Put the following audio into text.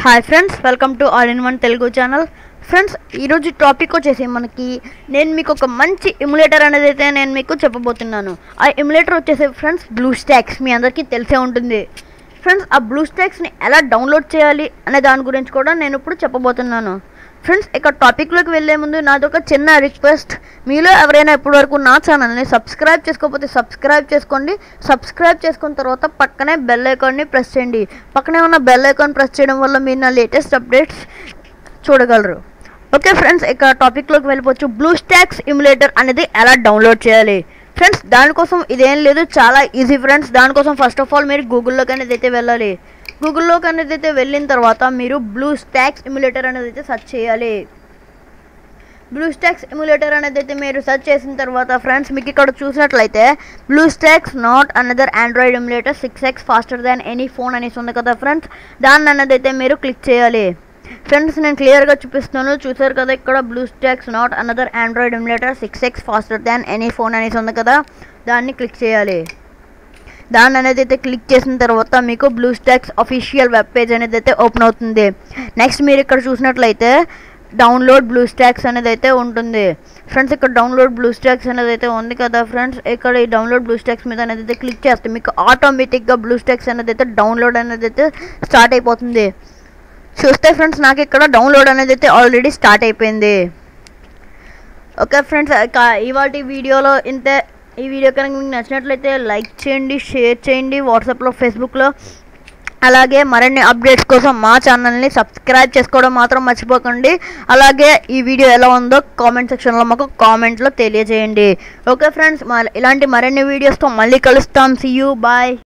hi friends welcome to all in one Telugu channel friends ఈరోజు topic వచ్చేసి మనకి నేను మీకు ఒక మంచి ఇమ్యులేటర్ అనేది అయితే నేను మీకు చెప్పబోతున్నాను ఆ ఇమ్యులేటర్ వచ్చేసి ఫ్రెండ్స్ బ్లూ స్టాక్స్ మీ అందరికీ తెలిసే ఉంటుంది ఫ్రెండ్స్ ఆ బ్లూ స్టాక్స్ని ఎలా డౌన్లోడ్ చేయాలి అనే దాని గురించి కూడా నేను ఇప్పుడు చెప్పబోతున్నాను ఫ్రెండ్స్ ఇక టాపిక్లోకి వెళ్ళే ముందు నాది ఒక చిన్న రిక్వెస్ట్ మీలో ఎవరైనా ఇప్పటివరకు నా ఛానల్ని సబ్స్క్రైబ్ చేసుకోకపోతే సబ్స్క్రైబ్ చేసుకోండి సబ్స్క్రైబ్ చేసుకున్న తర్వాత పక్కనే బెల్ ఐకాన్ని ప్రెస్ చేయండి పక్కనే ఉన్న బెల్ ఐకాన్ ప్రెస్ చేయడం వల్ల మీరు నా లేటెస్ట్ అప్డేట్స్ చూడగలరు ఓకే ఫ్రెండ్స్ ఇక టాపిక్లోకి వెళ్ళిపోవచ్చు బ్లూ స్టాక్స్ ఇమ్యులేటర్ అనేది ఎలా డౌన్లోడ్ చేయాలి ఫ్రెండ్స్ దానికోసం ఇదేం లేదు చాలా ఈజీ ఫ్రెండ్స్ దానికోసం ఫస్ట్ ఆఫ్ ఆల్ మీరు గూగుల్లోకి అనేది అయితే వెళ్ళాలి గూగుల్లోకి అనేది అయితే వెళ్ళిన తర్వాత మీరు బ్లూ స్టాక్స్ ఇమ్యులేటర్ అనేది అయితే సెర్చ్ చేయాలి బ్లూ స్టాక్స్ ఇమ్యులేటర్ అనేది అయితే మీరు సెర్చ్ చేసిన తర్వాత ఫ్రెండ్స్ మీకు ఇక్కడ చూసినట్లయితే BlueStacks not another android emulator six x faster than any phone అనేసి ఉంది కదా ఫ్రెండ్స్ దాన్ని అనేది అయితే మీరు క్లిక్ చేయాలి ఫ్రెండ్స్ నేను క్లియర్గా చూపిస్తున్నాను చూసారు కదా ఇక్కడ BlueStacks not another android emulator six x faster than any phone అనేసి ఉంది కదా దాన్ని క్లిక్ చేయాలి దాన్ని అనేది అయితే క్లిక్ చేసిన తర్వాత మీకు BlueStacks official web page అనేది అయితే ఓపెన్ అవుతుంది నెక్స్ట్ మీరు ఇక్కడ చూసినట్లయితే డౌన్లోడ్ బ్లూ స్టాక్స్ అనేది అయితే ఉంటుంది ఫ్రెండ్స్ ఇక్కడ డౌన్లోడ్ బ్లూ స్టాక్స్ అనేది అయితే ఉంది కదా ఫ్రెండ్స్ ఇక్కడ ఈ డౌన్లోడ్ బ్లూ స్టాక్స్ మీద అనేది అయితే క్లిక్ చేస్తే మీకు ఆటోమేటిక్గా బ్లూ స్టాక్స్ అనేది అయితే డౌన్లోడ్ అనేది అయితే స్టార్ట్ అయిపోతుంది చూస్తే ఫ్రెండ్స్ నాకు ఇక్కడ డౌన్లోడ్ అనేది అయితే ఆల్రెడీ స్టార్ట్ అయిపోయింది ఓకే ఫ్రెండ్స్ ఇవాటి వీడియోలో ఇంతే ఈ వీడియో కనుక మీకు నచ్చినట్లయితే లైక్ చేయండి షేర్ చేయండి వాట్సాప్లో ఫేస్బుక్లో అలాగే మరిన్ని అప్డేట్స్ కోసం మా ఛానల్ని సబ్స్క్రైబ్ చేసుకోవడం మాత్రం మర్చిపోకండి అలాగే ఈ వీడియో ఎలా ఉందో కామెంట్ సెక్షన్లో మాకు కామెంట్లో తెలియజేయండి ఓకే ఫ్రెండ్స్ ఇలాంటి మరిన్ని వీడియోస్తో మళ్ళీ కలుస్తాం సీ యూ బాయ్